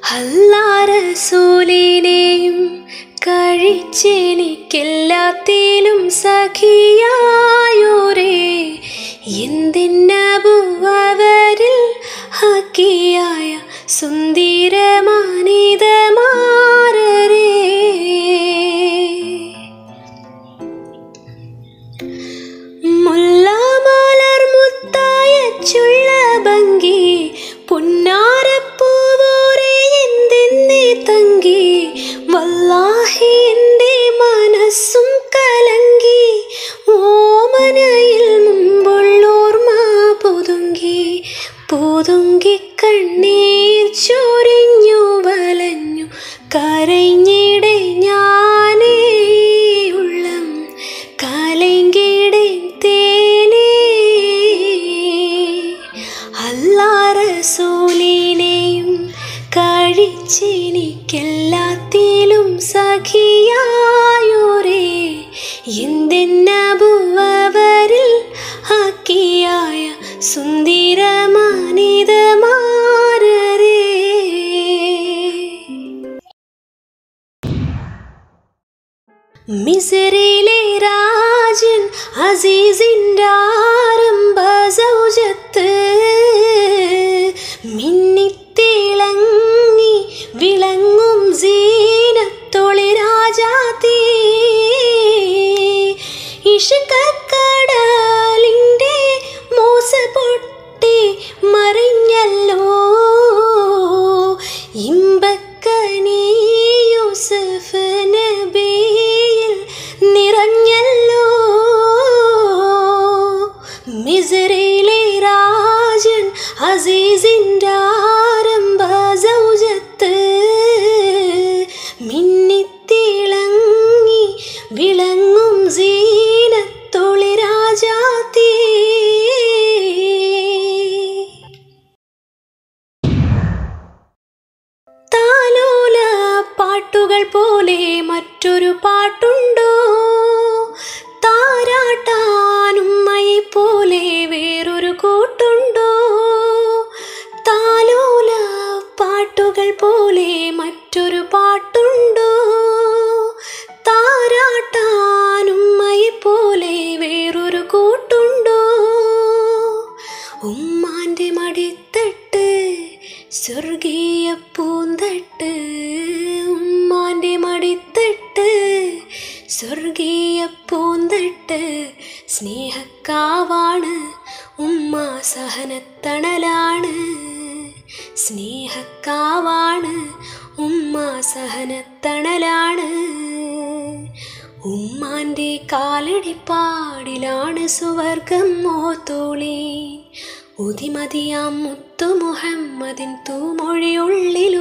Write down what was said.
അല്ലാറസൂലിനെയും കഴിച്ചെനിക്കെല്ലാത്തിലും സഖിയായോരേ എന്തിനബുവരിൽ ഹക്കിയായ സുന്ദരമാനിതമാരരേ മുല്ലമലർ മുത്തായ ചുള്ള ഭംഗി പുന്നാരപ്പൂവോരെ എന്തെന്നെ തങ്കി വല്ലാഹി എൻ്റെ മനസ്സും കലങ്കി ഓമനയിൽ മുമ്പുള്ളോർമ പുതുങ്കി പുതുങ്കി കണ്ണീർ ചൊരിഞ്ഞു വലഞ്ഞു കരഞ്ഞിടെ ഞാനേ ഉള്ളം കലങ്കിടെ തേനേ അല്ലാറസൂലിനെയും കഴിച്ചെനിക്കെല്ലാത്തിലും സഖിയായോരേ എന്തെന്നബുവരിൽ ഹക്കിയായ സുന്ദരമാനിതമാരരേ മിസറിലെ രാജൻ അസീസിൻ്റെ ആരംഭ സൗജത്ത് മിന്നിത്തിളങ്ങി വിളങ്ങും സീനത്തൊളി രാജാത്തീ ഇഷക്കടലിൻ്റെ മോസ പൊട്ടി മറിഞ്ഞല്ലോ ഇമ്പക്കനീ യൂസഫ് നബിയിൽ നിറഞ്ഞല്ലോ മിസറിലെ രാജൻ അസീസിൻ്റെ ആരംഭ സൗജത്ത് മിന്നിത്തിളങ്ങി വിളങ്ങും സീനത്തൊളി രാജാത്തീ താലോല പാട്ടുകൾ പോലെ മറ്റൊരു പാട്ടുണ്ടോ താരാട്ടാനുമ്മയെ പോലെ വേറൊരു കൂട്ടുണ്ടോ താലോല പാട്ടുകൾ പോലെ മറ്റൊരു പാട്ടുണ്ടോ താരാട്ടാനുമ്മയെ പോലെ വേറൊരു കൂട്ടുണ്ടോ ഉമ്മാന്റെ മടിത്തട്ട് സ്വർഗീയ പൂന്തട്ട് ഉമ്മാന്റെ മടിത്തട്ട് സ്വർഗീയ പൂന്തട്ട് സ്നേഹക്കാവാണ് ഉമ്മ സഹനത്തണലാണ് സ്നേഹക്കാവാണ് ഉമ്മ സഹനത്തണലാണ് ഉമ്മാന്റെ കാലടിപ്പാടിലാണ് സുവർഗം മോത്തോളി ഉതിമതിയാം മുത്തു മുഹമ്മദിൻ തൂമൊഴിയുള്ളിൽ